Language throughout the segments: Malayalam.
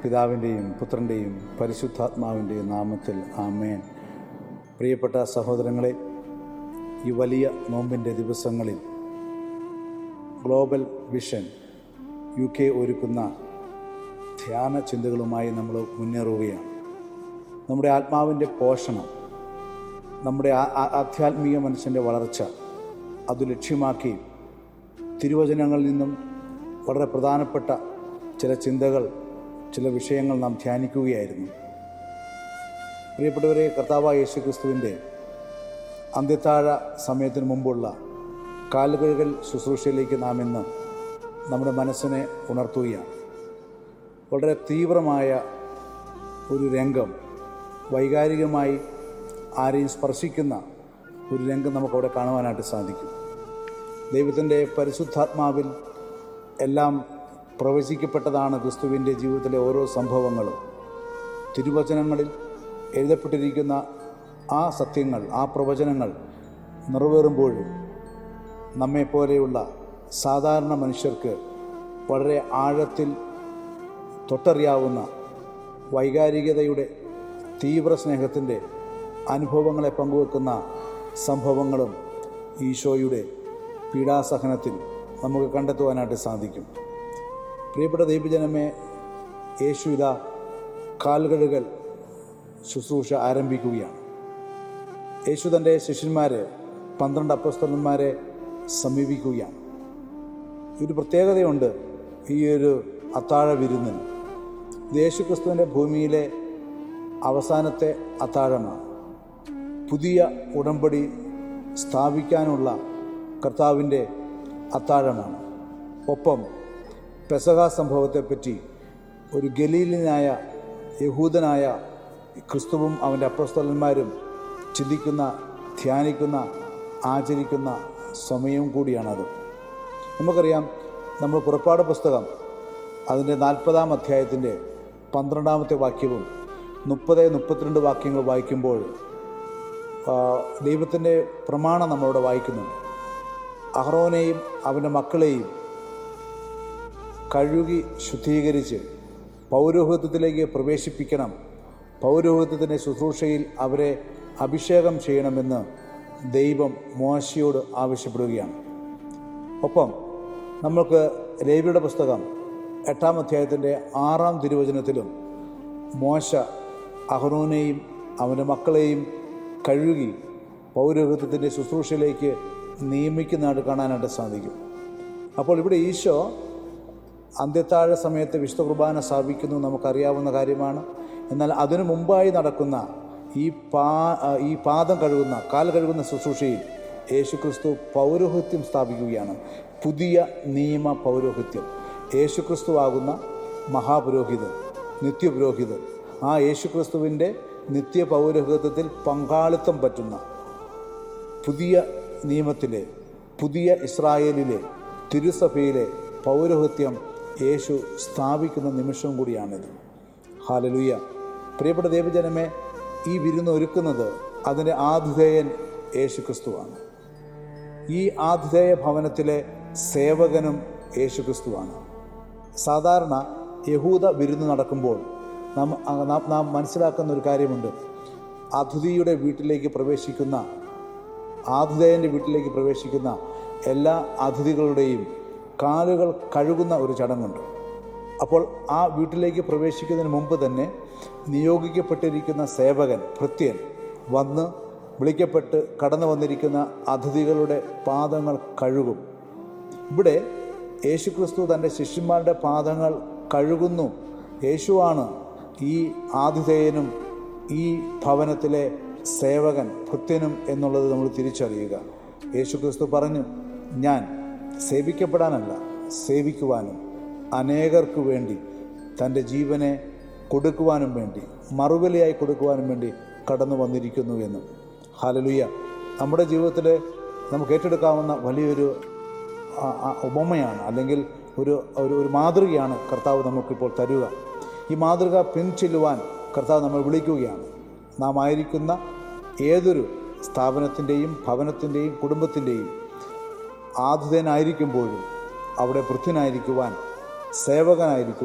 പിതാവിൻ്റെയും പുത്രൻ്റെയും പരിശുദ്ധാത്മാവിൻ്റെയും നാമത്തിൽ ആമേൻ പ്രിയപ്പെട്ട സഹോദരങ്ങളെ ഈ വലിയ നോമ്പിൻ്റെ ദിവസങ്ങളിൽ ഗ്ലോബൽ വിഷൻ യു കെ ഒരുക്കുന്ന ധ്യാന ചിന്തകളുമായി നമ്മൾ മുന്നേറുകയാണ് നമ്മുടെ ആത്മാവിൻ്റെ പോഷണം നമ്മുടെ ആ- ആ- ആധ്യാത്മിക മനുഷ്യൻ്റെ വളർച്ച അത് ലക്ഷ്യമാക്കി തിരുവചനങ്ങളിൽ നിന്നും വളരെ പ്രധാനപ്പെട്ട ചില ചിന്തകൾ ചില വിഷയങ്ങൾ നാം ധ്യാനിക്കുകയായിരുന്നു പ്രിയപ്പെട്ടവരെ കർത്താവായ യേശു ക്രിസ്തുവിൻ്റെ അന്ത്യത്താഴ സമയത്തിന് മുമ്പുള്ള കാലുകഴുകൽ ശുശ്രൂഷയിലേക്ക് നാം ഇന്ന് നമ്മുടെ മനസ്സിനെ ഉണർത്തുകയാണ് വളരെ തീവ്രമായ ഒരു രംഗം വൈകാരികമായി ആരെയും സ്പർശിക്കുന്ന ഒരു രംഗം നമുക്കവിടെ കാണുവാനായിട്ട് സാധിക്കും ദൈവത്തിൻ്റെ പരിശുദ്ധാത്മാവിൽ എല്ലാം പ്രവചിക്കപ്പെട്ടതാണ് ക്രിസ്തുവിൻ്റെ ജീവിതത്തിലെ ഓരോ സംഭവങ്ങളും തിരുവചനങ്ങളിൽ എഴുതപ്പെട്ടിരിക്കുന്ന ആ സത്യങ്ങൾ ആ പ്രവചനങ്ങൾ നിറവേറുമ്പോഴും നമ്മെപ്പോലെയുള്ള സാധാരണ മനുഷ്യർക്ക് വളരെ ആഴത്തിൽ തൊട്ടറിയാവുന്ന വൈകാരികതയുടെ തീവ്ര സ്നേഹത്തിൻ്റെ അനുഭവങ്ങളെ പങ്കുവെക്കുന്ന സംഭവങ്ങളും ഈശോയുടെ പീഡാസഹനത്തിൽ നമുക്ക് കണ്ടെത്തുവാനായിട്ട് സാധിക്കും പ്രിയപ്പെട്ട ദൈവജനമേ യേശു ഇതാ കാൽകഴുകൽ ശുശ്രൂഷ ആരംഭിക്കുകയാണ് യേശു തൻ്റെ ശിഷ്യന്മാരെ പന്ത്രണ്ട് അപ്പസ്തലന്മാരെ സമീപിക്കുകയാണ് ഒരു പ്രത്യേകതയുണ്ട് ഈ ഒരു അത്താഴ വിരുന്നിന് ഇത് യേശു ക്രിസ്തുവിൻ്റെ ഭൂമിയിലെ അവസാനത്തെ അത്താഴമാണ് പുതിയ ഉടമ്പടി സ്ഥാപിക്കാനുള്ള കർത്താവിൻ്റെ അത്താഴമാണ് ഒപ്പം പെസഹ സംഭവത്തെപ്പറ്റി ഒരു ഗലീലിനായ യഹൂദനായ ക്രിസ്തുവും അവൻ്റെ അപ്പസ്തലന്മാരും ചിന്തിക്കുന്ന ധ്യാനിക്കുന്ന ആചരിക്കുന്ന സമയവും കൂടിയാണത് നമുക്കറിയാം നമ്മൾ പുറപ്പാട് പുസ്തകം അതിൻ്റെ നാൽപ്പതാം അധ്യായത്തിൻ്റെ പന്ത്രണ്ടാമത്തെ വാക്യവും മുപ്പത് മുപ്പത്തിരണ്ട് വാക്യങ്ങൾ വായിക്കുമ്പോൾ ആ, ദൈവത്തിൻ്റെ പ്രമാണം നമ്മളവിടെ വായിക്കുന്നുണ്ട് അഹ്റോനെയും അവൻ്റെ മക്കളെയും കഴുകി ശുദ്ധീകരിച്ച് പൗരോഹിത്വത്തിലേക്ക് പ്രവേശിപ്പിക്കണം പൗരോഹിത്വത്തിൻ്റെ ശുശ്രൂഷയിൽ അവരെ അഭിഷേകം ചെയ്യണമെന്ന് ദൈവം മോശയോട് ആവശ്യപ്പെടുകയാണ് ഒപ്പം നമുക്ക് ലേവിയുടെ പുസ്തകം എട്ടാം അധ്യായത്തിൻ്റെ ആറാം തിരുവചനത്തിലും മോശ അഹ്റോനെയും അവൻ്റെ മക്കളെയും കഴുകി പൗരോഹിത്വത്തിൻ്റെ ശുശ്രൂഷയിലേക്ക് നിയമിക്കുന്നതായിട്ട് കാണാനായിട്ട് സാധിക്കും അപ്പോൾ ഇവിടെ ഈശോ അന്ത്യത്താഴ സമയത്ത് വിശുദ്ധ കുർബാന സ്ഥാപിക്കുന്നു നമുക്കറിയാവുന്ന കാര്യമാണ് എന്നാൽ അതിനു മുമ്പായി നടക്കുന്ന ഈ പാ ഈ പാദം കഴുകുന്ന കാൽ കഴുകുന്ന ശുശ്രൂഷയിൽ യേശു ക്രിസ്തു പൗരോഹിത്യം സ്ഥാപിക്കുകയാണ് പുതിയ നിയമ പൗരോഹിത്യം യേശു ക്രിസ്തു ആകുന്ന മഹാപുരോഹിതൻ നിത്യപുരോഹിതൻ ആ യേശു ക്രിസ്തുവിൻ്റെ നിത്യ പൗരോഹിത്യത്തിൽ പങ്കാളിത്തം പറ്റുന്ന പുതിയ നിയമത്തിലെ പുതിയ ഇസ്രായേലിലെ തിരുസഭയിലെ പൗരോഹിത്യം യേശു സ്ഥാപിക്കുന്ന നിമിഷവും കൂടിയാണിത് ഹാലലുയ്യ പ്രിയപ്പെട്ട ദേവജനമേ ഈ വിരുന്ന് ഒരുക്കുന്നത് അതിൻ്റെ ആതിഥേയൻ യേശു ക്രിസ്തുവാണ് ഈ ആതിഥേയ ഭവനത്തിലെ സേവകനും യേശു ക്രിസ്തുവാണ് സാധാരണ യഹൂദ വിരുന്ന് നടക്കുമ്പോൾ നാം നാം- നാം മനസ്സിലാക്കുന്ന ഒരു കാര്യമുണ്ട് അതിഥിയുടെ വീട്ടിലേക്ക് പ്രവേശിക്കുന്ന ആതിഥേയൻ്റെ വീട്ടിലേക്ക് പ്രവേശിക്കുന്ന എല്ലാ അതിഥികളുടെയും കാലുകൾ കഴുകുന്ന ഒരു ചടങ്ങുണ്ട് അപ്പോൾ ആ വീട്ടിലേക്ക് പ്രവേശിക്കുന്നതിന് മുമ്പ് തന്നെ നിയോഗിക്കപ്പെട്ടിരിക്കുന്ന സേവകൻ ഭൃത്യൻ വന്ന് വിളിക്കപ്പെട്ട് കടന്നു വന്നിരിക്കുന്ന അതിഥികളുടെ പാദങ്ങൾ കഴുകും ഇവിടെ യേശുക്രിസ്തു തൻ്റെ ശിഷ്യന്മാരുടെ പാദങ്ങൾ കഴുകുന്നു യേശുവാണ് ഈ ആതിഥേയനും ഈ ഭവനത്തിലെ സേവകൻ ഭൃത്യനും എന്നുള്ളത് നമ്മൾ തിരിച്ചറിയുക യേശുക്രിസ്തു പറഞ്ഞു ഞാൻ സേവിക്കപ്പെടാനല്ല സേവിക്കുവാനും അനേകർക്ക് വേണ്ടി തൻ്റെ ജീവനെ കൊടുക്കുവാനും വേണ്ടി മറുവിലയായി കൊടുക്കുവാനും വേണ്ടി കടന്നു വന്നിരിക്കുന്നു എന്ന് ഹാലലുയ്യ നമ്മുടെ ജീവിതത്തിൽ നമുക്ക് ഏറ്റെടുക്കാവുന്ന വലിയൊരു ആ- ആ ഉപമയാണ് അല്ലെങ്കിൽ ഒരു ഒരു ഒരു മാതൃകയാണ് കർത്താവ് നമുക്കിപ്പോൾ തരുക ഈ മാതൃക പിൻചെല്ലുവാൻ കർത്താവ് നമ്മൾ വിളിക്കുകയാണ് നാം ആയിരിക്കുന്ന ഏതൊരു സ്ഥാപനത്തിൻ്റെയും ഭവനത്തിൻ്റെയും കുടുംബത്തിൻ്റെയും ആതിഥേയനായിരിക്കുമ്പോഴും അവിടെ വൃദ്ധനായിരിക്കുവാൻ സേവകനായിരിക്കുവാൻ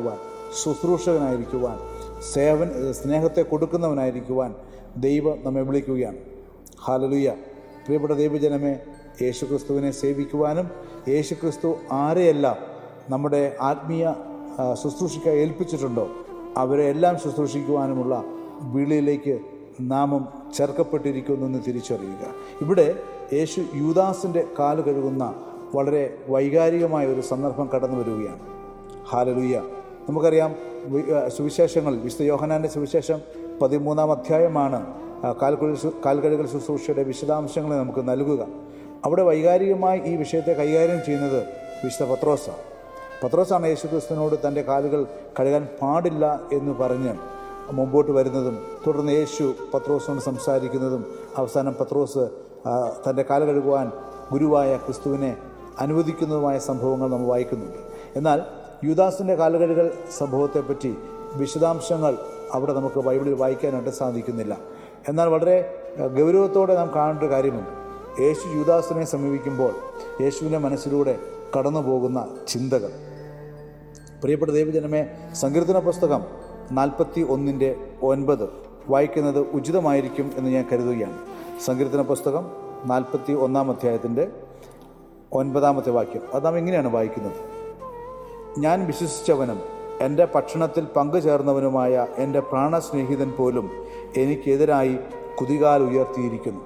ശുശ്രൂഷകനായിരിക്കുവാൻ സേവൻ സ്നേഹത്തെ കൊടുക്കുന്നവനായിരിക്കുവാൻ ദൈവം നമ്മെ വിളിക്കുകയാണ് ഹാലലുയ്യ പ്രിയപ്പെട്ട ദൈവജനമേ യേശുക്രിസ്തുവിനെ സേവിക്കുവാനും യേശുക്രിസ്തു ആരെയെല്ലാം നമ്മുടെ ആത്മീയ ആ, ശുശ്രൂഷയ്ക്കായി ഏൽപ്പിച്ചിട്ടുണ്ടോ അവരെ എല്ലാം ശുശ്രൂഷിക്കുവാനുമുള്ള വിളിയിലേക്ക് നാമം ചേർക്കപ്പെട്ടിരിക്കുന്നെന്ന് തിരിച്ചറിയുക ഇവിടെ യേശു യൂദാസിൻ്റെ കാല് കഴുകുന്ന വളരെ വൈകാരികമായ ഒരു സന്ദർഭം കടന്നു വരികയാണ് ഹാലലുയ്യ നമുക്കറിയാം വി- ആ, സുവിശേഷങ്ങൾ വിശുദ്ധ യോഹനാൻ്റെ സുവിശേഷം പതിമൂന്നാം അധ്യായമാണ് ആ, കാൽകഴുകൽ ശു- കാൽകഴുകൽ ശുശ്രൂഷയുടെ വിശദാംശങ്ങളെ നമുക്ക് നൽകുക അവിടെ വൈകാരികമായി ഈ വിഷയത്തെ കൈകാര്യം ചെയ്യുന്നത് വിശുദ്ധ പത്രോസാണ് പത്രോസാണ് യേശുക്രിസ്തുവിനോട് തൻ്റെ കാലുകൾ കഴുകാൻ പാടില്ല എന്ന് പറഞ്ഞ് മുമ്പോട്ട് വരുന്നതും തുടർന്ന് യേശു പത്രോസിനോട് സംസാരിക്കുന്നതും അവസാനം പത്രോസ് ആ, തൻ്റെ കാല് കഴുകുവാൻ ഗുരുവായ ക്രിസ്തുവിനെ അനുവദിക്കുന്നതുമായ സംഭവങ്ങൾ നമ്മൾ വായിക്കുന്നുണ്ട് എന്നാൽ യൂദാസിൻ്റെ കാലുകഴുകൽ സംഭവത്തെപ്പറ്റി വിശദാംശങ്ങൾ അവിടെ നമുക്ക് ബൈബിളിൽ വായിക്കാനായിട്ട് സാധിക്കുന്നില്ല എന്നാൽ വളരെ ആ, ഗൗരവത്തോടെ നാം കാണേണ്ട ഒരു കാര്യമുണ്ട് യേശു യൂദാസിനെ സമീപിക്കുമ്പോൾ യേശുവിൻ്റെ മനസ്സിലൂടെ കടന്നു പോകുന്ന ചിന്തകൾ പ്രിയപ്പെട്ട ദൈവജനമേ സങ്കീർത്തന പുസ്തകം നാൽപ്പത്തി ഒന്നിൻ്റെ ഒൻപത് വായിക്കുന്നത് ഉചിതമായിരിക്കും എന്ന് ഞാൻ കരുതുകയാണ് സങ്കീർത്തന പുസ്തകം നാൽപ്പത്തി ഒന്നാം അധ്യായത്തിൻ്റെ ഒൻപതാമത്തെ വാക്യം അത് നാം ഇങ്ങനെയാണ് വായിക്കുന്നത് ഞാൻ വിശ്വസിച്ചവനും എൻ്റെ ഭക്ഷണത്തിൽ പങ്കുചേർന്നവനുമായ എൻ്റെ പ്രാണസ്നേഹിതൻ പോലും എനിക്കെതിരായി കുതികാൽ ഉയർത്തിയിരിക്കുന്നു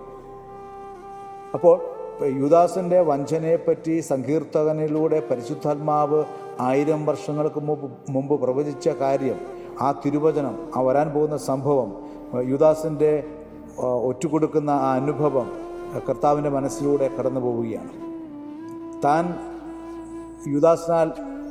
അപ്പോൾ യുദാസിൻ്റെ വഞ്ചനയെപ്പറ്റി സങ്കീർത്തകനിലൂടെ പരിശുദ്ധാത്മാവ് ആയിരം വർഷങ്ങൾക്ക് മുമ്പ് മുമ്പ് പ്രവചിച്ച കാര്യം ആ തിരുവചനം ആ വരാൻ പോകുന്ന സംഭവം യുദാസിൻ്റെ ആ, ഒറ്റുകൊടുക്കുന്ന ആ അനുഭവം കർത്താവിൻ്റെ മനസ്സിലൂടെ കടന്നു പോവുകയാണ് താൻ യുദാസിനാൽ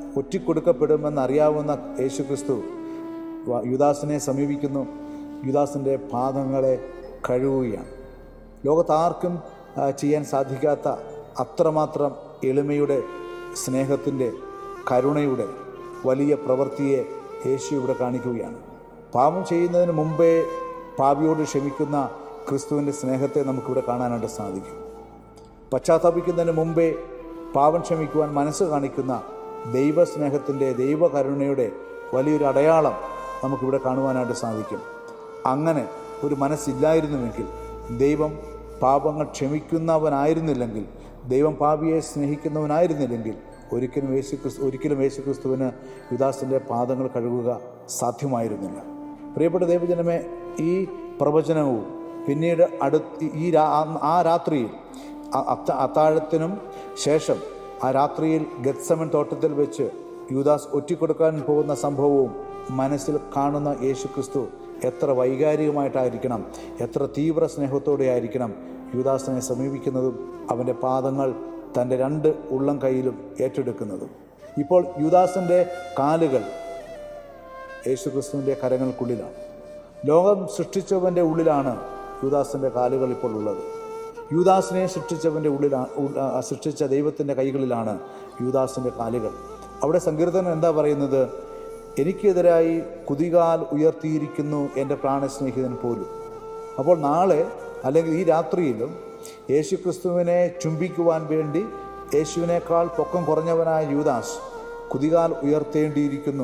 ഒറ്റിക്കൊടുക്കപ്പെടുമെന്നറിയാവുന്ന യേശുക്രിസ്തു വ- യുദാസിനെ സമീപിക്കുന്നു യുദാസിൻ്റെ പാദങ്ങളെ കഴുകുകയാണ് ലോകത്താർക്കും ആ, ചെയ്യാൻ സാധിക്കാത്ത അത്രമാത്രം എളിമയുടെ സ്നേഹത്തിൻ്റെ കരുണയുടെ വലിയ പ്രവൃത്തിയെ യേശു ഇവിടെ കാണിക്കുകയാണ് പാപം ചെയ്യുന്നതിന് മുമ്പേ പാപിയോട് ക്ഷമിക്കുന്ന ക്രിസ്തുവിൻ്റെ സ്നേഹത്തെ നമുക്കിവിടെ കാണാനായിട്ട് സാധിക്കും പശ്ചാത്താപിക്കുന്നതിന് മുമ്പേ പാപം ക്ഷമിക്കുവാൻ മനസ്സ് കാണിക്കുന്ന ദൈവസ്നേഹത്തിൻ്റെ ദൈവകരുണയുടെ വലിയൊരു അടയാളം നമുക്കിവിടെ കാണുവാനായിട്ട് സാധിക്കും അങ്ങനെ ഒരു മനസ്സില്ലായിരുന്നുവെങ്കിൽ ദൈവം പാപങ്ങൾ ക്ഷമിക്കുന്നവനായിരുന്നില്ലെങ്കിൽ ദൈവം പാപിയെ സ്നേഹിക്കുന്നവനായിരുന്നില്ലെങ്കിൽ ഒരിക്കലും യേശുക്രിസ്തു ഒരിക്കലും യേശുക്രിസ്തുവിന് യുദാസിൻ്റെ പാദങ്ങൾ കഴുകുക സാധ്യമായിരുന്നില്ല പ്രിയപ്പെട്ട ദൈവജനമേ ഈ പ്രവചനവും പിന്നീട് അടുത്ത് ഈ രാ ആ രാത്രിയിൽ അ- അത്ത- അത്താഴത്തിനും ശേഷം ആ രാത്രിയിൽ ഗത്സമൻ തോട്ടത്തിൽ വെച്ച് യൂദാസ് ഒറ്റിക്കൊടുക്കാൻ പോകുന്ന സംഭവവും മനസ്സിൽ കാണുന്ന യേശുക്രിസ്തു എത്ര വൈകാരികമായിട്ടായിരിക്കണം എത്ര തീവ്ര സ്നേഹത്തോടെ ആയിരിക്കണം യൂദാസിനെ സമീപിക്കുന്നതും അവൻ്റെ പാദങ്ങൾ തൻ്റെ രണ്ട് ഉള്ളം കൈയിലും ഏറ്റെടുക്കുന്നതും ഇപ്പോൾ യൂദാസിൻ്റെ കാലുകൾ യേശുക്രിസ്തുവിൻ്റെ കരങ്ങൾക്കുള്ളിലാണ് ലോകം സൃഷ്ടിച്ചവൻ്റെ ഉള്ളിലാണ് യൂദാസിൻ്റെ കാലുകൾ ഇപ്പോൾ ഉള്ളത് യൂദാസിനെ സൃഷ്ടിച്ചവൻ്റെ ഉള്ളിലാണ് സൃഷ്ടിച്ച ദൈവത്തിൻ്റെ കൈകളിലാണ് യൂദാസിൻ്റെ കാലുകൾ അവിടെ സങ്കീർത്തനം എന്താ പറയുന്നത് എനിക്കെതിരായി കുതികാൽ ഉയർത്തിയിരിക്കുന്നു എൻ്റെ പ്രാണസ്നേഹിതൻ പോലും അപ്പോൾ നാളെ അല്ലെങ്കിൽ ഈ രാത്രിയിലും യേശുക്രിസ്തുവിനെ ചുംബിക്കുവാൻ വേണ്ടി യേശുവിനേക്കാൾ പൊക്കം കുറഞ്ഞവനായ യൂദാസ് കുതികാൽ ഉയർത്തേണ്ടിയിരിക്കുന്നു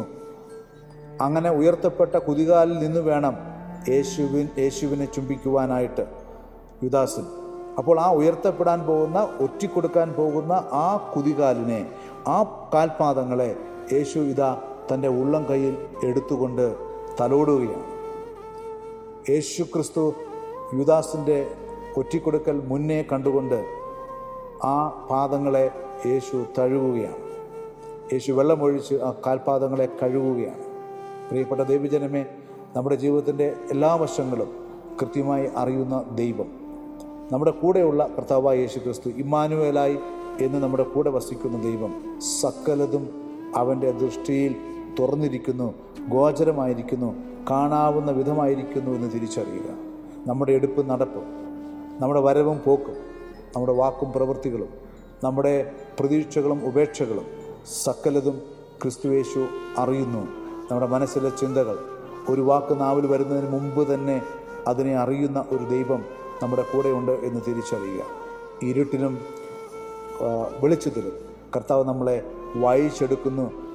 അങ്ങനെ ഉയർത്തപ്പെട്ട കുതികാലിൽ നിന്ന് വേണം യേശുവിൻ യേശുവിനെ ചുംബിക്കുവാനായിട്ട് യുദാസൻ അപ്പോൾ ആ ഉയർത്തപ്പെടാൻ പോകുന്ന ഒറ്റിക്കൊടുക്കാൻ പോകുന്ന ആ കുതികാലിനെ ആ കാൽപാദങ്ങളെ യേശു ഇതാ തൻ്റെ ഉള്ളം കയ്യിൽ എടുത്തുകൊണ്ട് തലോടുകയാണ് യേശു ക്രിസ്തു യുദാസിൻ്റെ ഒറ്റിക്കൊടുക്കൽ മുന്നേ കണ്ടുകൊണ്ട് ആ പാദങ്ങളെ യേശു തഴുകുകയാണ് യേശു വെള്ളമൊഴിച്ച് ആ കാൽപാദങ്ങളെ കഴുകുകയാണ് പ്രിയപ്പെട്ട ദൈവജനമേ നമ്മുടെ ജീവിതത്തിൻ്റെ എല്ലാ വശങ്ങളും കൃത്യമായി അറിയുന്ന ദൈവം നമ്മുടെ കൂടെയുള്ള കർത്താവായ യേശു ക്രിസ്തു ഇമ്മാനുവേലായി എന്ന് നമ്മുടെ കൂടെ വസിക്കുന്ന ദൈവം സകലതും അവൻ്റെ ദൃഷ്ടിയിൽ തുറന്നിരിക്കുന്നു ഗോചരമായിരിക്കുന്നു കാണാവുന്ന വിധമായിരിക്കുന്നു എന്ന് തിരിച്ചറിയുക നമ്മുടെ എടുപ്പും നടപ്പും നമ്മുടെ വരവും പോക്കും നമ്മുടെ വാക്കും പ്രവൃത്തികളും നമ്മുടെ പ്രതീക്ഷകളും ഉപേക്ഷകളും സകലതും ക്രിസ്തുവേശു അറിയുന്നു നമ്മുടെ മനസ്സിലെ ചിന്തകൾ ഒരു വാക്ക് നാവിൽ വരുന്നതിന് മുമ്പ് തന്നെ അതിനെ അറിയുന്ന ഒരു ദൈവം നമ്മുടെ കൂടെയുണ്ട് എന്ന് തിരിച്ചറിയുക ഇരുട്ടിലും ആ, വെളിച്ചത്തിലും കർത്താവ് നമ്മളെ വായിച്ചെടുക്കുന്നു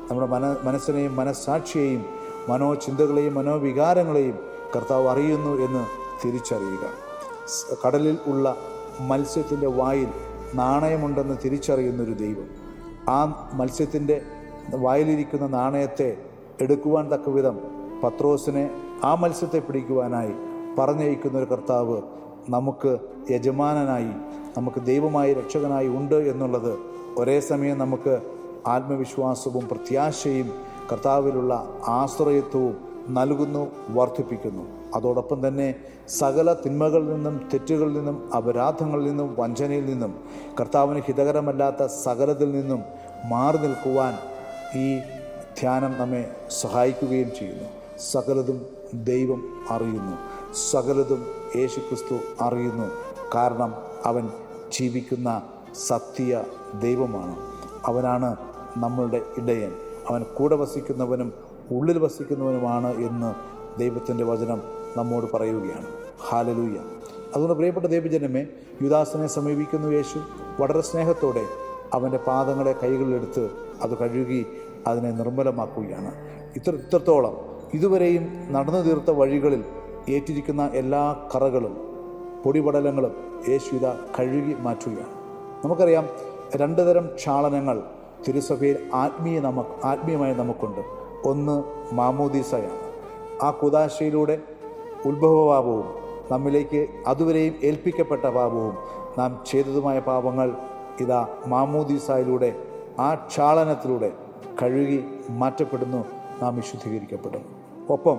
നമ്മുടെ മന മനസ്സിനെയും മനസ്സാക്ഷിയെയും മനോചിന്തകളെയും മനോവികാരങ്ങളെയും കർത്താവ് അറിയുന്നു എന്ന് തിരിച്ചറിയുക സ് കടലിൽ ഉള്ള മത്സ്യത്തിൻ്റെ വായിൽ നാണയമുണ്ടെന്ന് തിരിച്ചറിയുന്നൊരു ദൈവം ആ മത്സ്യത്തിൻ്റെ വായിലിരിക്കുന്ന നാണയത്തെ എടുക്കുവാൻ തക്കവിധം പത്രോസിനെ ആ മത്സ്യത്തെ പിടിക്കുവാനായി പറഞ്ഞയക്കുന്ന ഒരു കർത്താവ് നമുക്ക് യജമാനനായി നമുക്ക് ദൈവമായി രക്ഷകനായി ഉണ്ട് എന്നുള്ളത് ഒരേ സമയം നമുക്ക് ആത്മവിശ്വാസവും പ്രത്യാശയും കർത്താവിലുള്ള ആശ്രയത്വവും നൽകുന്നു വർദ്ധിപ്പിക്കുന്നു അതോടൊപ്പം തന്നെ സകല തിന്മകളിൽ നിന്നും തെറ്റുകളിൽ നിന്നും അപരാധങ്ങളിൽ നിന്നും വഞ്ചനയിൽ നിന്നും കർത്താവിന് ഹിതകരമല്ലാത്ത സകലത്തിൽ നിന്നും മാറി നിൽക്കുവാൻ ഈ ധ്യാനം നമ്മെ സഹായിക്കുകയും ചെയ്യുന്നു സകലതും ദൈവം അറിയുന്നു സകലതും യേശുക്രിസ്തു അറിയുന്നു കാരണം അവൻ ജീവിക്കുന്ന സത്യ ദൈവമാണ് അവനാണ് നമ്മളുടെ ഇടയൻ അവൻ കൂടെ വസിക്കുന്നവനും ഉള്ളിൽ വസിക്കുന്നവനുമാണ് എന്ന് ദൈവത്തിൻ്റെ വചനം നമ്മോട് പറയുകയാണ് ഹാലലൂയ അതുകൊണ്ട് പ്രിയപ്പെട്ട ദൈവജനമേ യുദാസനെ സമീപിക്കുന്നു യേശു വളരെ സ്നേഹത്തോടെ അവൻ്റെ പാദങ്ങളെ കൈകളിലെടുത്ത് അത് കഴുകി അതിനെ നിർമ്മലമാക്കുകയാണ് ഇത്ര ഇത്രത്തോളം ഇതുവരെയും നടന്നു തീർത്ത വഴികളിൽ ഏറ്റിരിക്കുന്ന എല്ലാ കറകളും പൊടിപടലങ്ങളും യേശു ഇത കഴുകി മാറ്റുകയാണ് നമുക്കറിയാം രണ്ട് തരം ക്ഷാളനങ്ങൾ തിരുസഭയിൽ ആത്മീയ നമ ആത്മീയമായി നമുക്കുണ്ട് ഒന്ന് മാമോദീസയാണ് ആ കുദാശയിലൂടെ ഉത്ഭവപാപവും നമ്മിലേക്ക് അതുവരെയും ഏൽപ്പിക്കപ്പെട്ട പാപവും നാം ചെയ്തതുമായ പാപങ്ങൾ ഇതാ മാമോദീസായിലൂടെ ആ ക്ഷാളനത്തിലൂടെ കഴുകി മാറ്റപ്പെടുന്നു നാം വിശുദ്ധീകരിക്കപ്പെടുന്നു ഒപ്പം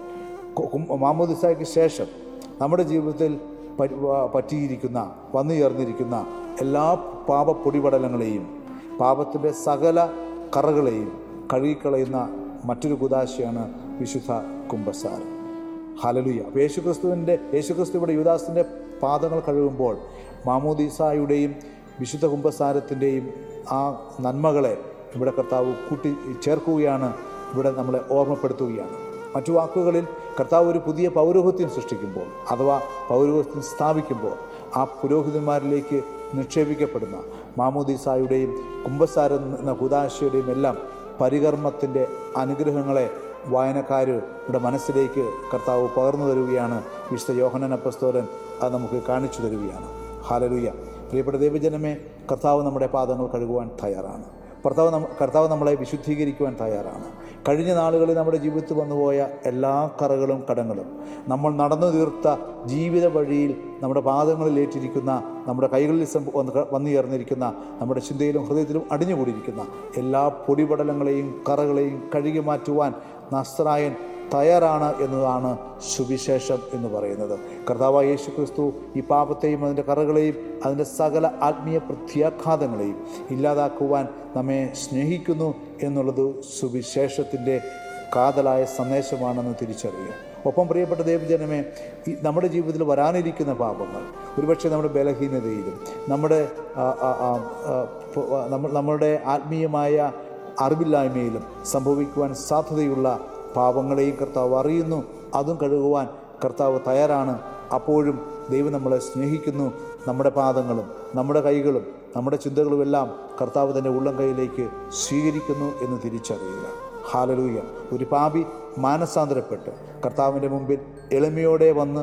മാമോദിസായ്ക്ക് ശേഷം നമ്മുടെ ജീവിതത്തിൽ പ- വ- പറ്റിയിരിക്കുന്ന വന്നു ചേർന്നിരിക്കുന്ന എല്ലാ പാപപ്പൊടിപടലങ്ങളെയും പാപത്തിൻ്റെ സകല കറകളെയും കഴുകിക്കളയുന്ന മറ്റൊരു കുദാശയാണ് വിശുദ്ധ കുംഭസാരം ഹലലുയ അപ്പോൾ യേശുക്രിസ്തുവിൻ്റെ യേശുക്രിസ്തു ഇവിടെ യുദാസിൻ്റെ പാദങ്ങൾ കഴുകുമ്പോൾ മാമോദീസായുടെയും വിശുദ്ധ കുംഭസാരത്തിൻ്റെയും ആ നന്മകളെ ഇവിടെ കർത്താവ് കൂട്ടി ചേർക്കുകയാണ് ഇവിടെ നമ്മളെ ഓർമ്മപ്പെടുത്തുകയാണ് മറ്റു വാക്കുകളിൽ കർത്താവ് ഒരു പുതിയ പൗരോഹിത്യം സൃഷ്ടിക്കുമ്പോൾ അഥവാ പൗരോഹിത്യം സ്ഥാപിക്കുമ്പോൾ ആ പുരോഹിതന്മാരിലേക്ക് നിക്ഷേപിക്കപ്പെടുന്ന മാമോദീസായുടെയും കുംഭസാര എന്ന കുദാശയുടെയും എല്ലാം പരികർമ്മത്തിൻ്റെ അനുഗ്രഹങ്ങളെ വായനക്കാരുടെ മനസ്സിലേക്ക് കർത്താവ് പകർന്നു തരുകയാണ് വിശുദ്ധ യോഹനൻ അപ്പസ്തോലൻ അത് നമുക്ക് കാണിച്ചു തരുകയാണ് ഹാലലുയ പ്രിയപ്പെട്ട ദൈവജനമേ കർത്താവ് നമ്മുടെ പാദങ്ങൾ കഴുകുവാൻ തയ്യാറാണ് കർത്താവ് നമ്മ കർത്താവ് നമ്മളെ വിശുദ്ധീകരിക്കുവാൻ തയ്യാറാണ് കഴിഞ്ഞ നാളുകളിൽ നമ്മുടെ ജീവിതത്തിൽ വന്നുപോയ എല്ലാ കറകളും കടങ്ങളും നമ്മൾ നടന്നു തീർത്ത ജീവിത വഴിയിൽ നമ്മുടെ പാദങ്ങളിൽ ഏറ്റിരിക്കുന്ന നമ്മുടെ കൈകളിൽ സംഭ- വന്ന് വന്നു ചേർന്നിരിക്കുന്ന നമ്മുടെ ചിന്തയിലും ഹൃദയത്തിലും അടിഞ്ഞുകൂടിയിരിക്കുന്ന എല്ലാ പൊടിപടലങ്ങളെയും കറകളെയും കഴുകി മാറ്റുവാൻ നസ്രായൻ തയ്യാറാണ് എന്നതാണ് സുവിശേഷം എന്ന് പറയുന്നത് കർത്താവായ യേശു ക്രിസ്തു ഈ പാപത്തെയും അതിൻ്റെ കറകളെയും അതിൻ്റെ സകല ആത്മീയ പ്രത്യാഘാതങ്ങളെയും ഇല്ലാതാക്കുവാൻ നമ്മെ സ്നേഹിക്കുന്നു എന്നുള്ളത് സുവിശേഷത്തിൻ്റെ കാതലായ സന്ദേശമാണെന്ന് തിരിച്ചറിയുക ഒപ്പം പ്രിയപ്പെട്ട ദേവജനമേ ഈ നമ്മുടെ ജീവിതത്തിൽ വരാനിരിക്കുന്ന പാപങ്ങൾ ഒരുപക്ഷെ നമ്മുടെ ബലഹീനതയിലും നമ്മുടെ ആ, ആ, ആ, ആ, പ- നമ്മ- നമ്മളുടെ ആത്മീയമായ അറിവില്ലായ്മയിലും സംഭവിക്കുവാൻ സാധ്യതയുള്ള പാപങ്ങളെയും കർത്താവ് അറിയുന്നു അതും കഴുകുവാൻ കർത്താവ് തയ്യാറാണ് അപ്പോഴും ദൈവം നമ്മളെ സ്നേഹിക്കുന്നു നമ്മുടെ പാദങ്ങളും നമ്മുടെ കൈകളും നമ്മുടെ ചിന്തകളുമെല്ലാം കർത്താവ് തൻ്റെ ഉള്ളം കൈയിലേക്ക് സ്വീകരിക്കുന്നു എന്ന് തിരിച്ചറിയുക ഹാലലൂയ ഒരു പാപി മാനസാന്തരപ്പെട്ട് കർത്താവിൻ്റെ മുമ്പിൽ എളിമയോടെ വന്ന്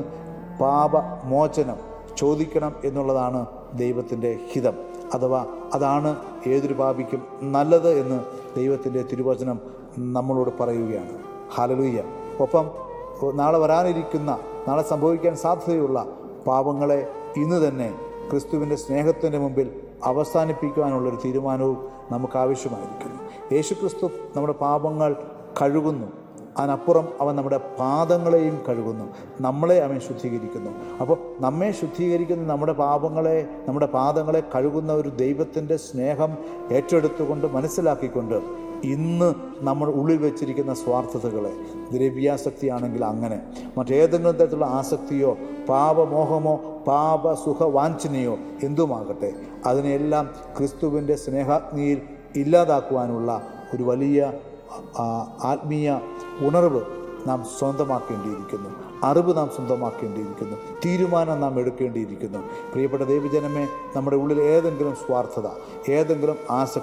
പാപമോചനം ചോദിക്കണം എന്നുള്ളതാണ് ദൈവത്തിൻ്റെ ഹിതം അഥവാ അതാണ് ഏതൊരു പാപിക്കും നല്ലത് എന്ന് ദൈവത്തിൻ്റെ തിരുവചനം നമ്മളോട് പറയുകയാണ് ഹാലലൂയ്യ ഒപ്പം നാളെ വരാനിരിക്കുന്ന നാളെ സംഭവിക്കാൻ സാധ്യതയുള്ള പാപങ്ങളെ ഇന്ന് തന്നെ ക്രിസ്തുവിൻ്റെ സ്നേഹത്തിൻ്റെ മുമ്പിൽ അവസാനിപ്പിക്കുവാനുള്ളൊരു തീരുമാനവും നമുക്ക് ആവശ്യമായിരിക്കുന്നു യേശു ക്രിസ്തു നമ്മുടെ പാപങ്ങൾ കഴുകുന്നു അതിനപ്പുറം അവൻ നമ്മുടെ പാദങ്ങളെയും കഴുകുന്നു നമ്മളെ അവൻ ശുദ്ധീകരിക്കുന്നു അപ്പോൾ നമ്മെ ശുദ്ധീകരിക്കുന്ന നമ്മുടെ പാപങ്ങളെ നമ്മുടെ പാദങ്ങളെ കഴുകുന്ന ഒരു ദൈവത്തിൻ്റെ സ്നേഹം ഏറ്റെടുത്തുകൊണ്ട് മനസ്സിലാക്കിക്കൊണ്ട് ഇന്ന് നമ്മൾ ഉള്ളിൽ വെച്ചിരിക്കുന്ന സ്വാർത്ഥതകളെ ദ്രവ്യാസക്തിയാണെങ്കിൽ അങ്ങനെ മറ്റേതെങ്കിലും തരത്തിലുള്ള ആസക്തിയോ പാപമോഹമോ പാപസുഖ വാഞ്ചനയോ എന്തുമാകട്ടെ അതിനെല്ലാം ക്രിസ്തുവിൻ്റെ സ്നേഹാഗ്നിയിൽ ഇല്ലാതാക്കുവാനുള്ള ഒരു വലിയ ആ, ആത്മീയ ഉണർവ് നാം സ്വന്തമാക്കേണ്ടിയിരിക്കുന്നു അറിവ് നാം സ്വന്തമാക്കേണ്ടിയിരിക്കുന്നു തീരുമാനം നാം എടുക്കേണ്ടിയിരിക്കുന്നു പ്രിയപ്പെട്ട ദൈവജനമേ നമ്മുടെ ഉള്ളിൽ ഏതെങ്കിലും സ്വാർത്ഥത ഏതെങ്കിലും ആസക്തി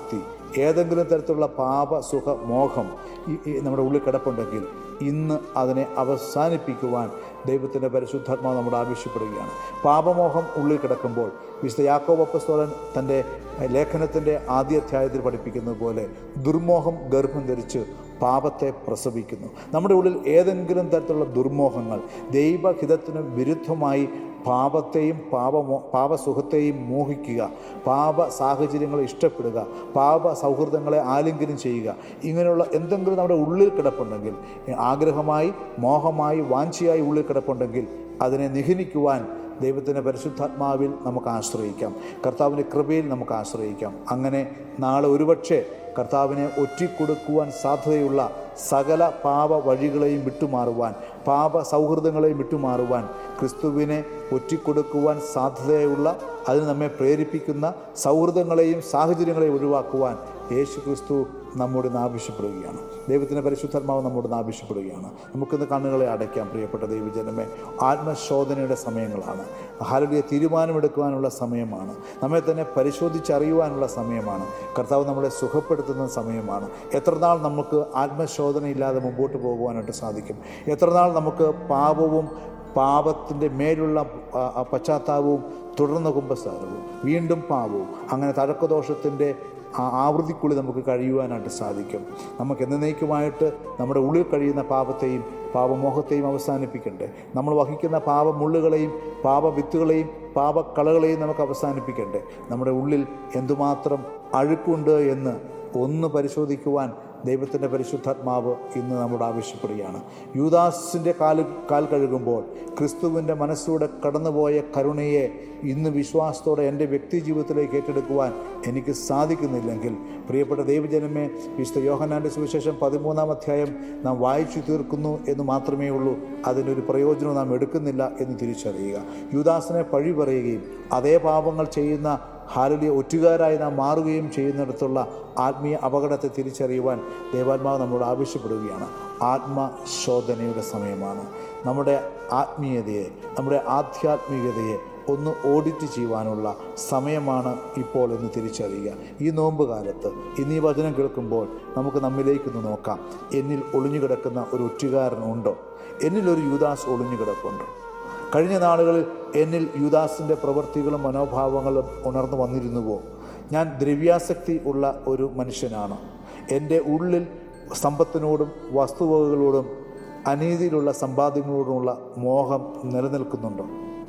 ഏതെങ്കിലും തരത്തിലുള്ള പാപ സുഖ മോഹം ഈ ഈ നമ്മുടെ ഉള്ളിൽ കിടപ്പുണ്ടെങ്കിൽ ഇന്ന് അതിനെ അവസാനിപ്പിക്കുവാൻ ദൈവത്തിൻ്റെ പരിശുദ്ധാത്മാവ് നമ്മോട് ആവശ്യപ്പെടുകയാണ് പാപമോഹം ഉള്ളിൽ കിടക്കുമ്പോൾ വിശുദ്ധ യാക്കോബ് അപ്പസ്തോലൻ തൻ്റെ ലേഖനത്തിൻ്റെ ആദ്യ അധ്യായത്തിൽ പഠിപ്പിക്കുന്നത് പോലെ ദുർമോഹം ഗർഭം ധരിച്ച് പാപത്തെ പ്രസവിക്കുന്നു നമ്മുടെ ഉള്ളിൽ ഏതെങ്കിലും തരത്തിലുള്ള ദുർമോഹങ്ങൾ ദൈവഹിതത്തിന് വിരുദ്ധമായി പാപത്തെയും പാപമോ പാപസുഖത്തെയും മോഹിക്കുക പാപ സാഹചര്യങ്ങളെ ഇഷ്ടപ്പെടുക പാപ സൗഹൃദങ്ങളെ ആലിംഗനം ചെയ്യുക ഇങ്ങനെയുള്ള എന്തെങ്കിലും നമ്മുടെ ഉള്ളിൽ കിടപ്പുണ്ടെങ്കിൽ ആഗ്രഹമായി മോഹമായി വാഞ്ചിയായി ഉള്ളിൽ കിടപ്പുണ്ടെങ്കിൽ അതിനെ നിഹനിക്കുവാൻ ദൈവത്തിൻ്റെ പരിശുദ്ധാത്മാവിൽ നമുക്ക് ആശ്രയിക്കാം കർത്താവിൻ്റെ കൃപയിൽ നമുക്ക് ആശ്രയിക്കാം അങ്ങനെ നാളെ ഒരുപക്ഷെ കർത്താവിനെ ഒറ്റിക്കൊടുക്കുവാൻ സാധ്യതയുള്ള സകല പാപ വഴികളെയും വിട്ടുമാറുവാൻ പാപ സൗഹൃദങ്ങളെയും വിട്ടുമാറുവാൻ ക്രിസ്തുവിനെ ഒറ്റിക്കൊടുക്കുവാൻ സാധ്യതയുള്ള അതിന് നമ്മെ പ്രേരിപ്പിക്കുന്ന സൗഹൃദങ്ങളെയും സാഹചര്യങ്ങളെയും ഒഴിവാക്കുവാൻ യേശു ക്രിസ്തു നമ്മോട് ഇന്ന് ആവശ്യപ്പെടുകയാണ് ദൈവത്തിൻ്റെ പരിശുദ്ധാത്മാവ് നമ്മോട് ഇന്ന് ആവശ്യപ്പെടുകയാണ് നമുക്കിന്ന് കണ്ണുകളെ അടയ്ക്കാം പ്രിയപ്പെട്ട ദൈവജനമേ ആത്മശോധനയുടെ സമയങ്ങളാണ് ഹാലലിയ തീരുമാനമെടുക്കുവാനുള്ള സമയമാണ് നമ്മെ തന്നെ പരിശോധിച്ചറിയുവാനുള്ള സമയമാണ് കർത്താവ് നമ്മളെ സുഖപ്പെടുത്തുന്ന സമയമാണ് എത്ര നാൾ നമുക്ക് ആത്മശോധനയില്ലാതെ മുമ്പോട്ട് പോകുവാനായിട്ട് സാധിക്കും എത്ര നാൾ നമുക്ക് പാപവും പാപത്തിൻ്റെ മേലുള്ള ആ, ആ പശ്ചാത്താപവും തുടർന്ന കുമ്പസാരവും വീണ്ടും പാപവും അങ്ങനെ തഴക്കദോഷത്തിൻ്റെ ആ ആവൃത്തിക്കുള്ളിൽ നമുക്ക് കഴിയുവാനായിട്ട് സാധിക്കും നമുക്ക് എന്നേക്കുമായിട്ട് നമ്മുടെ ഉള്ളിൽ കഴിയുന്ന പാപത്തെയും പാപമോഹത്തെയും അവസാനിപ്പിക്കണ്ടേ നമ്മൾ വഹിക്കുന്ന പാപമുള്ളുകളെയും പാപവിത്തുകളെയും പാപക്കളകളെയും നമുക്ക് അവസാനിപ്പിക്കണ്ടേ നമ്മുടെ ഉള്ളിൽ എന്തുമാത്രം അഴുക്കുണ്ട് എന്ന് ഒന്ന് പരിശോധിക്കുവാൻ ദൈവത്തിൻ്റെ പരിശുദ്ധാത്മാവ് ഇന്ന് നമ്മോട് ആവശ്യപ്പെടുകയാണ് യൂദാസിൻ്റെ കാല് കാൽ കഴുകുമ്പോൾ ക്രിസ്തുവിൻ്റെ മനസ്സിലൂടെ കടന്നുപോയ കരുണയെ ഇന്ന് വിശ്വാസത്തോടെ എൻ്റെ വ്യക്തി ജീവിതത്തിലേക്ക് ഏറ്റെടുക്കുവാൻ എനിക്ക് സാധിക്കുന്നില്ലെങ്കിൽ പ്രിയപ്പെട്ട ദൈവജനമേ വിശുദ്ധ യോഹനാൻ്റെ സുവിശേഷം പതിമൂന്നാം അധ്യായം നാം വായിച്ചു തീർക്കുന്നു എന്ന് മാത്രമേ ഉള്ളൂ അതിനൊരു പ്രയോജനം നാം എടുക്കുന്നില്ല എന്ന് തിരിച്ചറിയുക യൂദാസിനെ പഴി പറയുകയും അതേ പാപങ്ങൾ ചെയ്യുന്ന ഹാലലിയ ഒറ്റുകാരായി നാം മാറുകയും ചെയ്യുന്നിടത്തുള്ള ആത്മീയ അപകടത്തെ തിരിച്ചറിയുവാൻ ദേവാത്മാവ് നമ്മളോട് ആവശ്യപ്പെടുകയാണ് ആത്മശോധനയുടെ സമയമാണ് നമ്മുടെ ആത്മീയതയെ നമ്മുടെ ആധ്യാത്മികതയെ ഒന്ന് ഓഡിറ്റ് ചെയ്യുവാനുള്ള സമയമാണ് ഇപ്പോൾ എന്ന് തിരിച്ചറിയുക ഈ നോമ്പ് കാലത്ത് ഇന്ന് ഈ വചനം കേൾക്കുമ്പോൾ നമുക്ക് നമ്മിലേക്കൊന്ന് നോക്കാം എന്നിൽ ഒളിഞ്ഞു കിടക്കുന്ന ഒരു ഒറ്റുകാരനുണ്ടോ എന്നിലൊരു യുദാസ് ഒളിഞ്ഞു കിടപ്പുണ്ടോ കഴിഞ്ഞ നാളുകളിൽ എന്നിൽ യുദാസിൻ്റെ പ്രവൃത്തികളും മനോഭാവങ്ങളും ഉണർന്നു വന്നിരുന്നുവോ ഞാൻ ദ്രവ്യാസക്തി ഉള്ള ഒരു മനുഷ്യനാണ് എൻ്റെ ഉള്ളിൽ സമ്പത്തിനോടും വസ്തുവകകളോടും അനീതിയിലുള്ള സമ്പാദ്യങ്ങളോടുമുള്ള മോഹം നിലനിൽക്കുന്നുണ്ടോ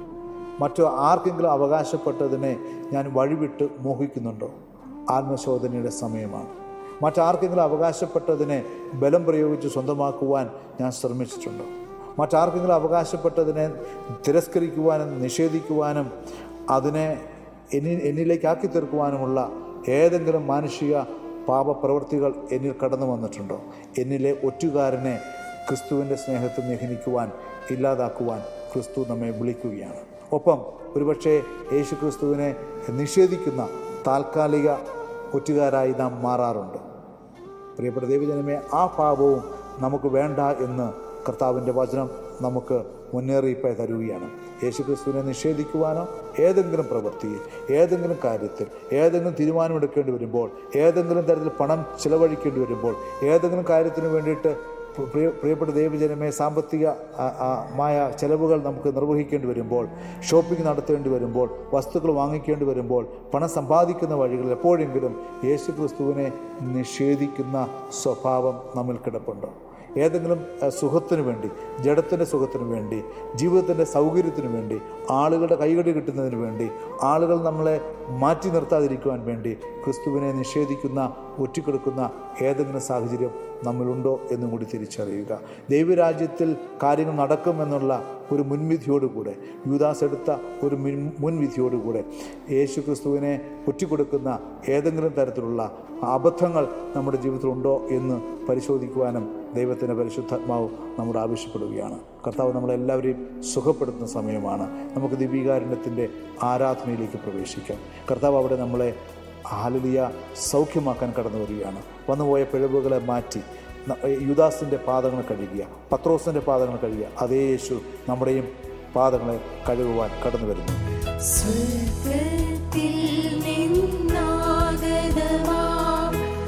മറ്റു ആർക്കെങ്കിലും അവകാശപ്പെട്ടതിനെ ഞാൻ വഴിവിട്ട് മോഹിക്കുന്നുണ്ടോ ആത്മശോധനയുടെ സമയമാണ് മറ്റാർക്കെങ്കിലും അവകാശപ്പെട്ടതിനെ ബലം പ്രയോഗിച്ച് സ്വന്തമാക്കുവാൻ ഞാൻ ശ്രമിച്ചിട്ടുണ്ടോ മറ്റാർക്കെങ്കിലും അവകാശപ്പെട്ടതിനെ തിരസ്കരിക്കുവാനും നിഷേധിക്കുവാനും അതിനെ എന്നിൽ എന്നിലേക്ക് ആക്കി തീർക്കുവാനുമുള്ള ഏതെങ്കിലും മാനുഷിക പാപപ്രവൃത്തികൾ എന്നിൽ കടന്നു വന്നിട്ടുണ്ടോ എന്നിലെ ഒറ്റുകാരനെ ക്രിസ്തുവിൻ്റെ സ്നേഹത്തിൽ നിഹനിക്കുവാൻ ഇല്ലാതാക്കുവാൻ ക്രിസ്തു നമ്മെ വിളിക്കുകയാണ് ഒപ്പം ഒരുപക്ഷെ യേശു ക്രിസ്തുവിനെ നിഷേധിക്കുന്ന താൽക്കാലിക ഒറ്റുകാരായി നാം മാറാറുണ്ട് പ്രിയപ്പെട്ട ദൈവജനമേ ആ പാപവും നമുക്ക് വേണ്ട എന്ന് കർത്താവിൻ്റെ വചനം നമുക്ക് മുന്നറിയിപ്പായി തരുകയാണ് യേശുക്രിസ്തുവിനെ നിഷേധിക്കുവാനോ ഏതെങ്കിലും പ്രവൃത്തിയിൽ ഏതെങ്കിലും കാര്യത്തിൽ ഏതെങ്കിലും തീരുമാനമെടുക്കേണ്ടി വരുമ്പോൾ ഏതെങ്കിലും തരത്തിൽ പണം ചിലവഴിക്കേണ്ടി വരുമ്പോൾ ഏതെങ്കിലും കാര്യത്തിന് വേണ്ടിയിട്ട് പ്രിയ പ്രിയപ്പെട്ട ദൈവജനമേ സാമ്പത്തിക ആ, ആ, മായ ചെലവുകൾ നമുക്ക് നിർവഹിക്കേണ്ടി വരുമ്പോൾ ഷോപ്പിംഗ് നടത്തേണ്ടി വരുമ്പോൾ വസ്തുക്കൾ വാങ്ങിക്കേണ്ടി വരുമ്പോൾ പണം സമ്പാദിക്കുന്ന വഴികളിൽ എപ്പോഴെങ്കിലും യേശു ക്രിസ്തുവിനെ നിഷേധിക്കുന്ന സ്വഭാവം നമ്മിൽ കിടപ്പുണ്ടോ ഏതെങ്കിലും അഹ്, സുഖത്തിനു വേണ്ടി ജഡത്തിൻ്റെ സുഖത്തിനു വേണ്ടി ജീവിതത്തിൻ്റെ സൗകര്യത്തിനു വേണ്ടി ആളുകളുടെ കൈകടി കിട്ടുന്നതിന് വേണ്ടി ആളുകൾ നമ്മളെ മാറ്റി നിർത്താതിരിക്കുവാൻ വേണ്ടി ക്രിസ്തുവിനെ നിഷേധിക്കുന്ന ഒറ്റിക്കൊടുക്കുന്ന ഏതെങ്കിലും സാഹചര്യം നമ്മളുണ്ടോ എന്നും കൂടി തിരിച്ചറിയുക ദൈവരാജ്യത്തിൽ കാര്യങ്ങൾ നടക്കുമെന്നുള്ള ഒരു മുൻവിധിയോടുകൂടെ യൂദാസ് എടുത്ത ഒരു മുൻ മുൻവിധിയോടുകൂടെ യേശു ക്രിസ്തുവിനെ ഒറ്റിക്കൊടുക്കുന്ന ഏതെങ്കിലും തരത്തിലുള്ള അബദ്ധങ്ങൾ നമ്മുടെ ജീവിതത്തിലുണ്ടോ എന്ന് പരിശോധിക്കുവാനും ദൈവത്തിൻ്റെ പരിശുദ്ധാത്മാവ് നമ്മോട് ആവശ്യപ്പെടുകയാണ് കർത്താവ് നമ്മളെല്ലാവരെയും സുഖപ്പെടുത്തുന്ന സമയമാണ് നമുക്ക് ദിവ്യകാരുണ്യത്തിൻ്റെ ആരാധനയിലേക്ക് പ്രവേശിക്കാം കർത്താവ് അവിടെ നമ്മളെ ഹാലലിയ സൗഖ്യമാക്കാൻ കടന്നു വരികയാണ് വന്നുപോയ പിഴവുകളെ മാറ്റി ന- യുദാസിൻ്റെ പാദങ്ങൾ കഴുകുക പത്രോസിൻ്റെ പാദങ്ങൾ കഴുകുക അതേ യേശു നമ്മുടെയും പാദങ്ങളെ കഴുകുവാൻ കടന്നു വരുന്നു സ്വർഗത്തിൽ നിന്നാഗതമാം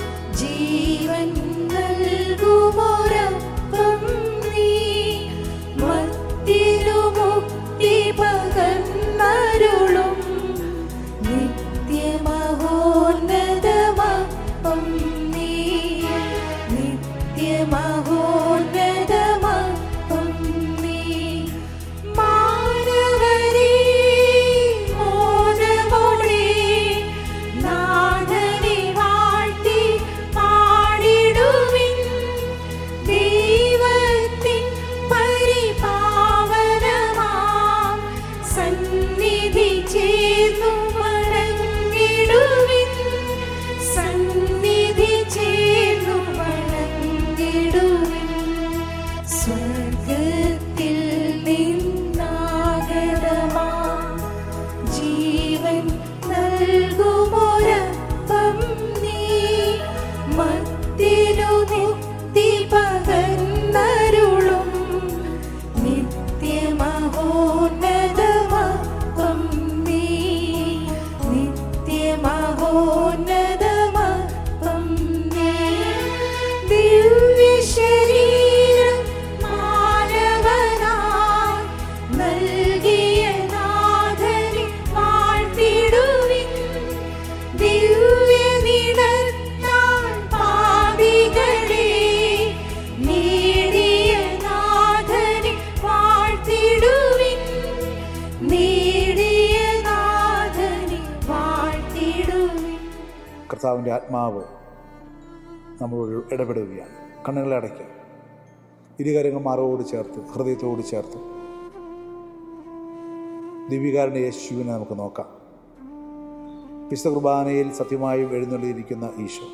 കർത്താവിൻ്റെ ആത്മാവ് നമ്മളോട് ഇടപെടുകയാണ് കണ്ണുകളെ അടയ്ക്കുക ഇരുകരങ്ങൾ മാറോട് ചേർത്ത് ഹൃദയത്തോട് ചേർത്ത് ദിവികാരൻ്റെ യേശുവിനെ നമുക്ക് നോക്കാം വിശുദ്ധ കുർബാനയിൽ സത്യമായും എഴുന്നള്ളിയിരിക്കുന്ന ഈശോ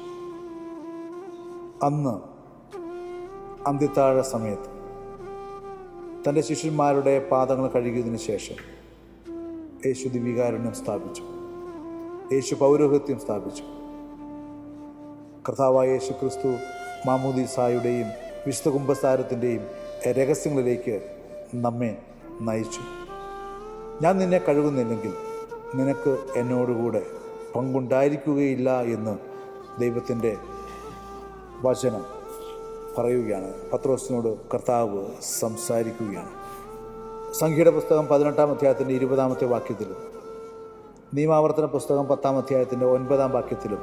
അന്ന് അന്ത്യത്താഴ സമയത്ത് തൻ്റെ ശിഷ്യന്മാരുടെ പാദങ്ങൾ കഴുകിയതിനു ശേഷം യേശു ദിവികാരുണ്യം സ്ഥാപിച്ചു യേശു പൗരോഹിത്യം സ്ഥാപിച്ചു കർത്താവായ യേശു ക്രിസ്തു മാമൂദിസായുടെയും വിശുദ്ധ കുംഭസാരത്തിൻ്റെയും രഹസ്യങ്ങളിലേക്ക് നമ്മെ നയിച്ചു ഞാൻ നിന്നെ കഴുകുന്നില്ലെങ്കിൽ നിനക്ക് എന്നോടുകൂടെ പങ്കുണ്ടായിരിക്കുകയില്ല എന്ന് ദൈവത്തിൻ്റെ വചനം പറയുകയാണ് പത്രോസിനോട് കർത്താവ് സംസാരിക്കുകയാണ് സംഖ്യയുടെ പുസ്തകം പതിനെട്ടാം അധ്യായത്തിൻ്റെ ഇരുപതാമത്തെ വാക്യത്തിലും നിയമാവർത്തന പുസ്തകം പത്താം അധ്യായത്തിൻ്റെ ഒൻപതാം വാക്യത്തിലും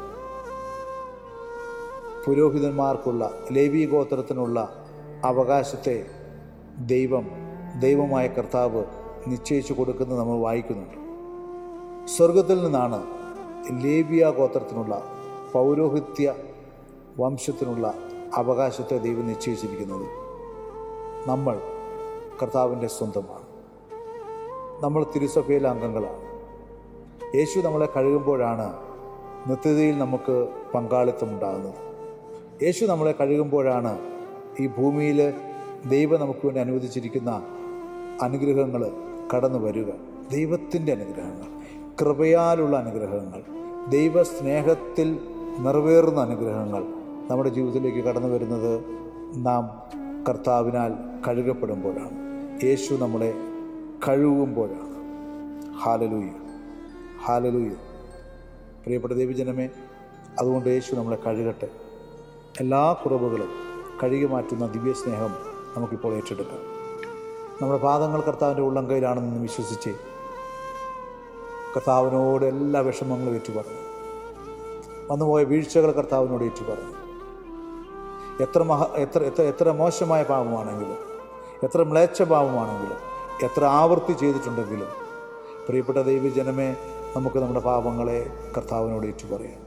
പുരോഹിതന്മാർക്കുള്ള ലേവി ഗോത്രത്തിനുള്ള അവകാശത്തെ ദൈവം ദൈവമായ കർത്താവ് നിശ്ചയിച്ചു കൊടുക്കുന്നത് നമ്മൾ വായിക്കുന്നുണ്ട് സ്വർഗത്തിൽ നിന്നാണ് ലേബിയ ഗോത്രത്തിനുള്ള പൗരോഹിത്യ വംശത്തിനുള്ള അവകാശത്തെ ദൈവം നിശ്ചയിച്ചിരിക്കുന്നത് നമ്മൾ കർത്താവിൻ്റെ സ്വന്തമാണ് നമ്മൾ തിരുസഭയിലെ അംഗങ്ങളാണ് യേശു നമ്മളെ കഴുകുമ്പോഴാണ് നിത്യതയിൽ നമുക്ക് പങ്കാളിത്തം ഉണ്ടാകുന്നത് യേശു നമ്മളെ കഴുകുമ്പോഴാണ് ഈ ഭൂമിയിൽ ദൈവം നമുക്ക് വേണ്ടി അനുവദിച്ചിരിക്കുന്ന അനുഗ്രഹങ്ങൾ കടന്നു വരിക ദൈവത്തിൻ്റെ അനുഗ്രഹങ്ങൾ കൃപയാലുള്ള അനുഗ്രഹങ്ങൾ ദൈവ സ്നേഹത്തിൽ നിറവേറുന്ന അനുഗ്രഹങ്ങൾ നമ്മുടെ ജീവിതത്തിലേക്ക് കടന്നു വരുന്നത് നാം കർത്താവിനാൽ കഴുകപ്പെടുമ്പോഴാണ് യേശു നമ്മളെ കഴുകുമ്പോഴാണ് ഹാലലൂയ ഹാലലൂയ പ്രിയപ്പെട്ട ദൈവജനമേ അതുകൊണ്ട് യേശു നമ്മളെ കഴുകട്ടെ എല്ലാ കുറവുകളും കഴുകി മാറ്റുന്ന ദിവ്യസ്നേഹം നമുക്കിപ്പോൾ ഏറ്റെടുക്കാം നമ്മുടെ പാദങ്ങൾ കർത്താവിൻ്റെ ഉള്ളം കയ്യിലാണെന്ന് വിശ്വസിച്ച് കർത്താവിനോട് എല്ലാ വിഷമങ്ങളും ഏറ്റുപറഞ്ഞു വന്നുപോയ വീഴ്ചകൾ കർത്താവിനോട് ഏറ്റുപറഞ്ഞു എത്ര മഹ എത്ര എത്ര എത്ര മോശമായ പാപമാണെങ്കിലും എത്ര മ്ലേച്ഛ പാപമാണെങ്കിലും എത്ര ആവർത്തി ചെയ്തിട്ടുണ്ടെങ്കിലും പ്രിയപ്പെട്ട ദൈവജനമേ നമുക്ക് നമ്മുടെ പാപങ്ങളെ കർത്താവിനോട് ഏറ്റുപറയാം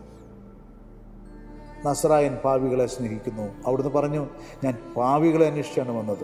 നസറായൻ പാവികളെ സ്നേഹിക്കുന്നു അവിടുന്ന് പറഞ്ഞു ഞാൻ പാവികളെ അന്വേഷിച്ചാണ് വന്നത്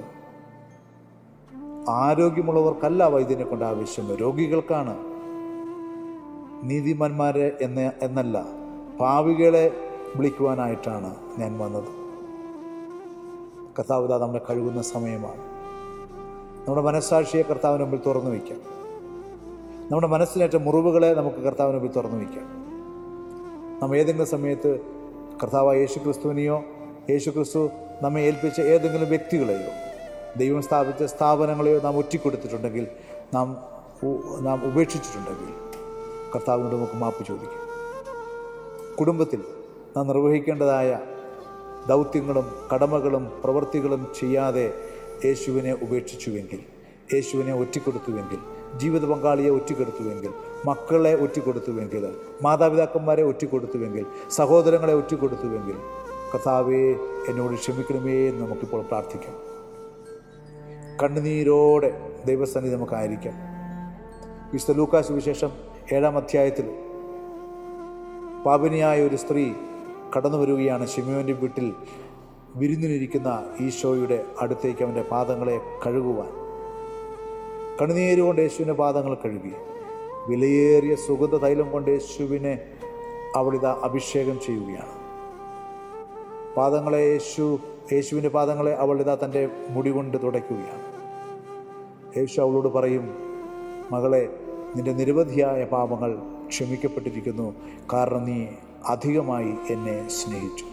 ആരോഗ്യമുള്ളവർക്കല്ല വൈദ്യനെ കൊണ്ട് ആവശ്യം രോഗികൾക്കാണ് നീതിമാന്മാരെ എന്ന എന്നല്ല പാവികളെ വിളിക്കുവാനായിട്ടാണ് ഞാൻ വന്നത് കർത്താവ് ദാ നമ്മളെ കഴുകുന്ന സമയമാണ് നമ്മുടെ മനസ്സാക്ഷിയെ കർത്താവിന് മുമ്പിൽ തുറന്നു വയ്ക്കാം നമ്മുടെ മനസ്സിനേറ്റ മുറിവുകളെ നമുക്ക് കർത്താവിന് മുമ്പിൽ തുറന്നു വയ്ക്കാം നാം ഏതെങ്കിലും സമയത്ത് കർത്താവായ യേശു ക്രിസ്തുവിനെയോ യേശു ക്രിസ്തു നമ്മെ ഏൽപ്പിച്ച ഏതെങ്കിലും വ്യക്തികളെയോ ദൈവം സ്ഥാപിച്ച സ്ഥാപനങ്ങളെയോ നാം ഒറ്റിക്കൊടുത്തിട്ടുണ്ടെങ്കിൽ നാം ഉ- നാം ഉപേക്ഷിച്ചിട്ടുണ്ടെങ്കിൽ കർത്താവിനോട് നമുക്ക് മാപ്പ് ചോദിക്കും കുടുംബത്തിൽ നാം നിർവഹിക്കേണ്ടതായ ദൗത്യങ്ങളും കടമകളും പ്രവൃത്തികളും ചെയ്യാതെ യേശുവിനെ ഉപേക്ഷിച്ചുവെങ്കിൽ യേശുവിനെ ഒറ്റിക്കൊടുത്തുവെങ്കിൽ ജീവിത പങ്കാളിയെ ഒറ്റിക്കൊടുത്തുവെങ്കിൽ മക്കളെ ഒറ്റിക്കൊടുത്തുവെങ്കിൽ മാതാപിതാക്കന്മാരെ ഒറ്റിക്കൊടുത്തുവെങ്കിൽ സഹോദരങ്ങളെ ഒറ്റിക്കൊടുത്തുവെങ്കിൽ കർത്താവേ എന്നോട് ക്ഷമിക്കണമേ എന്ന് നമുക്കിപ്പോൾ പ്രാർത്ഥിക്കാം കണ്ണുനീരോടെ ദൈവസന്നിധി നമുക്കായിരിക്കാം വിശുദ്ധ ലൂക്കാസ് വിശേഷം ഏഴാം അധ്യായത്തിൽ പാപിനിയായ ഒരു സ്ത്രീ കടന്നു വരികയാണ് ഷിമയോൻ്റെ വീട്ടിൽ വിരുന്നിനിരിക്കുന്ന ഈശോയുടെ അടുത്തേക്ക് അവൻ്റെ പാദങ്ങളെ കഴുകുവാൻ കണ്ണുനീരുകൊണ്ട് യേശുവിൻ്റെ പാദങ്ങൾ കഴുകി വിലയേറിയ സുഗന്ധ തൈലം കൊണ്ട് യേശുവിനെ അവളിതാ അഭിഷേകം ചെയ്യുകയാണ് പാദങ്ങളെ യേശു യേശുവിൻ്റെ പാദങ്ങളെ അവളിതാ തൻ്റെ മുടി കൊണ്ട് തുടയ്ക്കുകയാണ് യേശു അവളോട് പറയും മകളെ നിന്റെ നിരവധിയായ പാപങ്ങൾ ക്ഷമിക്കപ്പെട്ടിരിക്കുന്നു കാരണം നീ അധികമായി എന്നെ സ്നേഹിച്ചു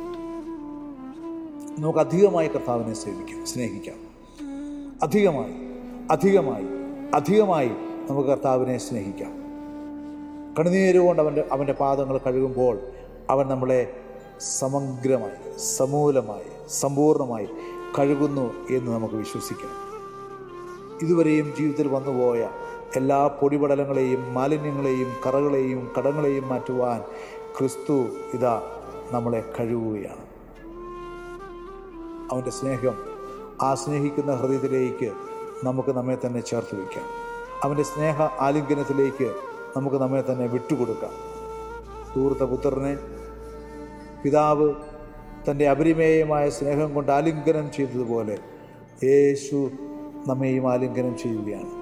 നമുക്ക് അധികമായി കർത്താവിനെ സേവിക്കാം സ്നേഹിക്കാം അധികമായി അധികമായി അധികമായി നമുക്ക് കർത്താവിനെ സ്നേഹിക്കാം കണ്ണുനീരുകൊണ്ട് അവൻ്റെ അവൻ്റെ പാദങ്ങൾ കഴുകുമ്പോൾ അവൻ നമ്മളെ സമഗ്രമായി സമൂലമായി സമ്പൂർണമായി കഴുകുന്നു എന്ന് നമുക്ക് വിശ്വസിക്കാം ഇതുവരെയും ജീവിതത്തിൽ വന്നുപോയ എല്ലാ പൊടിപടലങ്ങളെയും മാലിന്യങ്ങളെയും കറകളെയും കടങ്ങളെയും മാറ്റുവാൻ ക്രിസ്തു ഇതാ നമ്മളെ കഴുകുകയാണ് അവൻ്റെ സ്നേഹം ആ സ്നേഹിക്കുന്ന ഹൃദയത്തിലേക്ക് നമുക്ക് നമ്മെ തന്നെ ചേർത്ത് വയ്ക്കാം അവൻ്റെ സ്നേഹ ആലിംഗനത്തിലേക്ക് നമുക്ക് നമ്മെ തന്നെ വിട്ടുകൊടുക്കാം ദൂർത്ത പുത്രനെ പിതാവ് തൻ്റെ അപരിമേയമായ സ്നേഹം കൊണ്ട് ആലിംഗനം ചെയ്തതുപോലെ യേശു നമ്മെയും ആലിംഗനം ചെയ്യുകയാണ്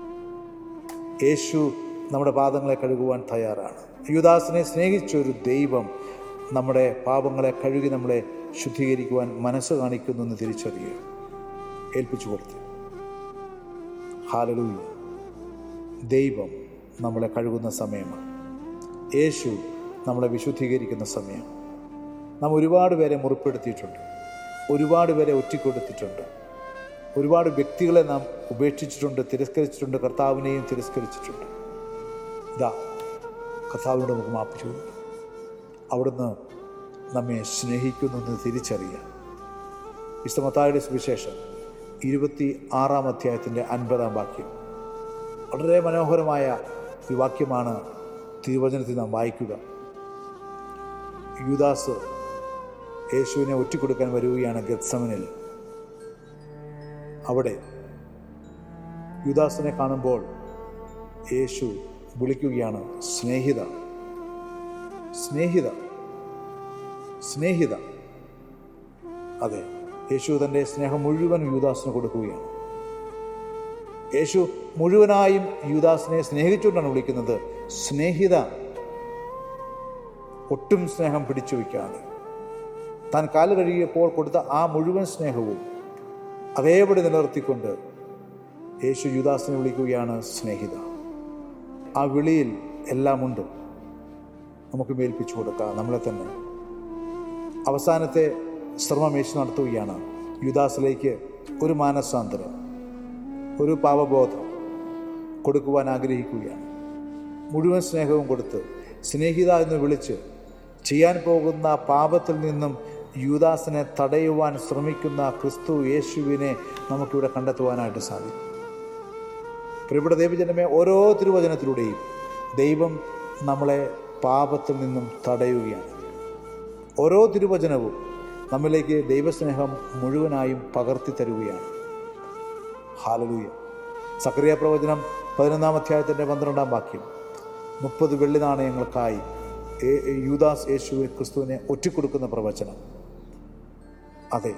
യേശു നമ്മുടെ പാദങ്ങളെ കഴുകുവാൻ തയ്യാറാണ് യുദാസിനെ സ്നേഹിച്ചൊരു ദൈവം നമ്മുടെ പാപങ്ങളെ കഴുകി നമ്മളെ ശുദ്ധീകരിക്കുവാൻ മനസ്സ് കാണിക്കുന്നു എന്ന് തിരിച്ചറിയുക ഏൽപ്പിച്ചു കൊടുത്തു ഹാലലൂയ ദൈവം നമ്മളെ കഴുകുന്ന സമയമാണ് യേശു നമ്മളെ വിശുദ്ധീകരിക്കുന്ന സമയം നാം ഒരുപാട് പേരെ മുറിപ്പെടുത്തിയിട്ടുണ്ട് ഒരുപാട് പേരെ ഒറ്റിക്കൊടുത്തിട്ടുണ്ട് ഒരുപാട് വ്യക്തികളെ നാം ഉപേക്ഷിച്ചിട്ടുണ്ട് തിരസ്കരിച്ചിട്ടുണ്ട് കർത്താവിനെയും തിരസ്കരിച്ചിട്ടുണ്ട് ഇതാ കർത്താവിനോട് നമുക്ക് മാപ്പ് ചോദിക്കും അവിടുന്ന് നമ്മെ സ്നേഹിക്കുന്നു എന്ന് തിരിച്ചറിയുക വിശ്വമത്തായുടെ സുവിശേഷം ഇരുപത്തി ആറാം അധ്യായത്തിൻ്റെ അൻപതാം വാക്യം വളരെ മനോഹരമായ ഒരു വാക്യമാണ് തിരുവചനത്തിൽ നാം വായിക്കുക യൂദാസ് യേശുവിനെ ഒറ്റിക്കൊടുക്കാൻ വരികയാണ് ഗത്സമനിൽ അവിടെ യുദാസിനെ കാണുമ്പോൾ യേശു വിളിക്കുകയാണ് സ്നേഹിത സ്നേഹിത സ്നേഹിത അതെ യേശു തൻ്റെ സ്നേഹം മുഴുവൻ യുദാസിന് കൊടുക്കുകയാണ് യേശു മുഴുവനായും യുദാസിനെ സ്നേഹിച്ചുകൊണ്ടാണ് വിളിക്കുന്നത് സ്നേഹിത ഒട്ടും സ്നേഹം പിടിച്ചു വയ്ക്കാതെ താൻ കാല് കഴുകിയപ്പോൾ കൊടുത്ത ആ മുഴുവൻ സ്നേഹവും അതേപടി നിലനിർത്തിക്കൊണ്ട് യേശു യുദാസിനെ വിളിക്കുകയാണ് സ്നേഹിത ആ വിളിയിൽ എല്ലാമുണ്ട് നമുക്ക് മേൽപ്പിച്ചു കൊടുക്കാം നമ്മളെ തന്നെ അവസാനത്തെ ശ്രമം യേശു നടത്തുകയാണ് യുദാസിലേക്ക് ഒരു മാനസാന്തരം ഒരു പാപബോധം കൊടുക്കുവാൻ ആഗ്രഹിക്കുകയാണ് മുഴുവൻ സ്നേഹവും കൊടുത്ത് സ്നേഹിത എന്ന് വിളിച്ച് ചെയ്യാൻ പോകുന്ന പാപത്തിൽ നിന്നും യൂദാസിനെ തടയുവാൻ ശ്രമിക്കുന്ന ക്രിസ്തു യേശുവിനെ നമുക്കിവിടെ കണ്ടെത്തുവാനായിട്ട് സാധിക്കും പ്രിയപ്പെട്ട ദൈവജനമേ ഓരോ തിരുവചനത്തിലൂടെയും ദൈവം നമ്മളെ പാപത്തിൽ നിന്നും തടയുകയാണ് ഓരോ തിരുവചനവും നമ്മിലേക്ക് ദൈവസ്നേഹം മുഴുവനായും പകർത്തി തരുകയാണ് ഹാലലൂയ സക്രിയ പ്രവചനം പതിനൊന്നാം അധ്യായത്തിൻ്റെ പന്ത്രണ്ടാം വാക്യം മുപ്പത് വെള്ളി നാണയങ്ങൾക്കായി ഏ- ഏ- യൂദാസ് യേശുവിനെ ക്രിസ്തുവിനെ ഒറ്റിക്കൊടുക്കുന്ന പ്രവചനം അതെ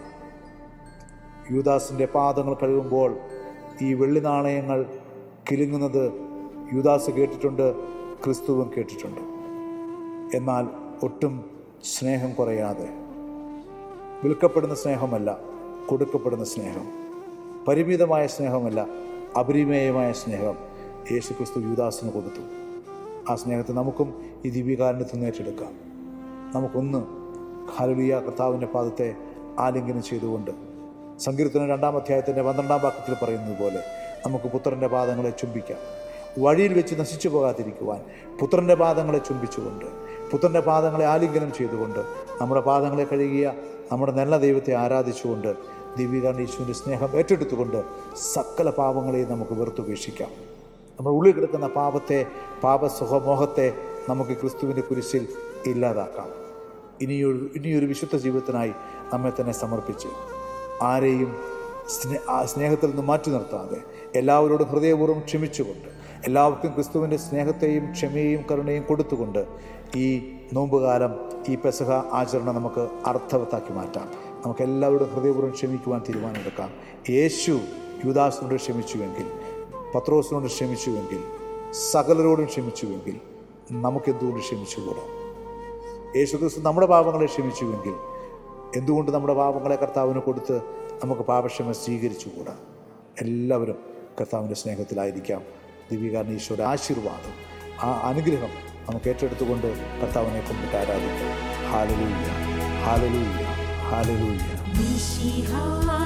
യൂദാസിൻ്റെ പാദങ്ങൾ കഴുകുമ്പോൾ ഈ വെള്ളി നാണയങ്ങൾ കിലുങ്ങുന്നത് യൂദാസ് കേട്ടിട്ടുണ്ട് ക്രിസ്തുവും കേട്ടിട്ടുണ്ട് എന്നാൽ ഒട്ടും സ്നേഹം കുറയാതെ വിൽക്കപ്പെടുന്ന സ്നേഹമല്ല കൊടുക്കപ്പെടുന്ന സ്നേഹം പരിമിതമായ സ്നേഹമല്ല അപരിമേയമായ സ്നേഹം യേശു ക്രിസ്തു യൂദാസിന് കൊടുത്തു ആ സ്നേഹത്തെ നമുക്കും ഈ ദിവ്യകാരണത്തിൽ നിന്ന് ഏറ്റെടുക്കാം നമുക്കൊന്ന് ഹാലുലിയ കർത്താവിൻ്റെ പാദത്തെ ആലിംഗനം ചെയ്തുകൊണ്ട് സങ്കീർത്തനം രണ്ടാം അധ്യായത്തിൻ്റെ പന്ത്രണ്ടാം വാക്യത്തിൽ പറയുന്നത് പോലെ നമുക്ക് പുത്രൻ്റെ പാദങ്ങളെ ചുംബിക്കാം വഴിയിൽ വെച്ച് നശിച്ചു പോകാതിരിക്കുവാൻ പുത്രൻ്റെ പാദങ്ങളെ ചുംബിച്ചുകൊണ്ട് പുത്രൻ്റെ പാദങ്ങളെ ആലിംഗനം ചെയ്തുകൊണ്ട് നമ്മുടെ പാദങ്ങളെ കഴുകിയ നമ്മുടെ നല്ല ദൈവത്തെ ആരാധിച്ചുകൊണ്ട് ദിവ്യകാരണ യേശുവിൻ്റെ സ്നേഹം ഏറ്റെടുത്തുകൊണ്ട് സകല പാപങ്ങളെയും നമുക്ക് വെറുത്തുപേക്ഷിക്കാം നമ്മുടെ ഉള്ളിൽ കിടക്കുന്ന പാപത്തെ പാപസുഖമോഹത്തെ നമുക്ക് ക്രിസ്തുവിൻ്റെ കുരിശിൽ ഇല്ലാതാക്കാം ഇനിയൊരു ഇനിയൊരു വിശുദ്ധ ജീവിതത്തിനായി നമ്മെ തന്നെ സമർപ്പിച്ച് ആരെയും സ്നേ ആ സ്നേഹത്തിൽ നിന്ന് മാറ്റി നിർത്താതെ എല്ലാവരോടും ഹൃദയപൂർവ്വം ക്ഷമിച്ചുകൊണ്ട് എല്ലാവർക്കും ക്രിസ്തുവിൻ്റെ സ്നേഹത്തെയും ക്ഷമയെയും കരുണയും കൊടുത്തുകൊണ്ട് ഈ നോമ്പുകാലം ഈ പെസഹ ആചരണം നമുക്ക് അർത്ഥവത്താക്കി മാറ്റാം നമുക്ക് എല്ലാവരോടും ഹൃദയപൂർവ്വം ക്ഷമിക്കുവാൻ തീരുമാനമെടുക്കാം യേശു യുദാസിനോട് ക്ഷമിച്ചുവെങ്കിൽ പത്രോസിനോട് ക്ഷമിച്ചുവെങ്കിൽ സകലരോടും ക്ഷമിച്ചുവെങ്കിൽ നമുക്കെന്തുകൊണ്ട് ക്ഷമിച്ചുകൂടാ യേശുക്രിസ്തു നമ്മുടെ പാപങ്ങളെ ക്ഷമിച്ചുവെങ്കിൽ എന്തുകൊണ്ട് നമ്മുടെ പാപങ്ങളെ കർത്താവിന് കൊടുത്ത് നമുക്ക് പാപക്ഷമ സ്വീകരിച്ചുകൂടാ എല്ലാവരും കർത്താവിൻ്റെ സ്നേഹത്തിലായിരിക്കാം ദിവ്യകാരണ ഈശോയുടെ ആശീർവാദം ആ അനുഗ്രഹം നമുക്ക് ഏറ്റെടുത്തുകൊണ്ട് കർത്താവിനെ കൊണ്ടിട്ട് ആരാധിക്കാം ഹാലലൂയ്യ ഹാലലൂയ്യ ഹാലലൂയ്യ മിശിഹാ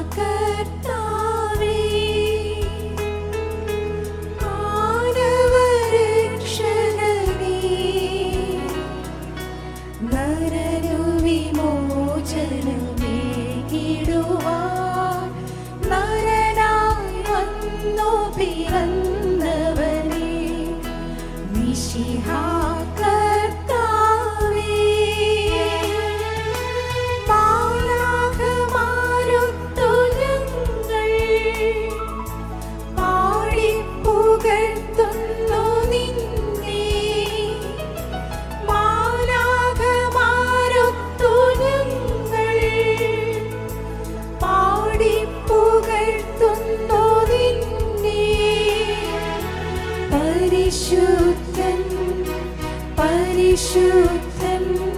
കർത്താവേ, മാനവരക്ഷകനേ, നരനു വിമോചനമേകിടുവാൻ നരനായി വന്നു പിറന്നവനേ, മിശിഹാ കർത്താവേ, മാലാഖമാരൊത്തു ഞങ്ങൾ പരിശുദ്ധൻ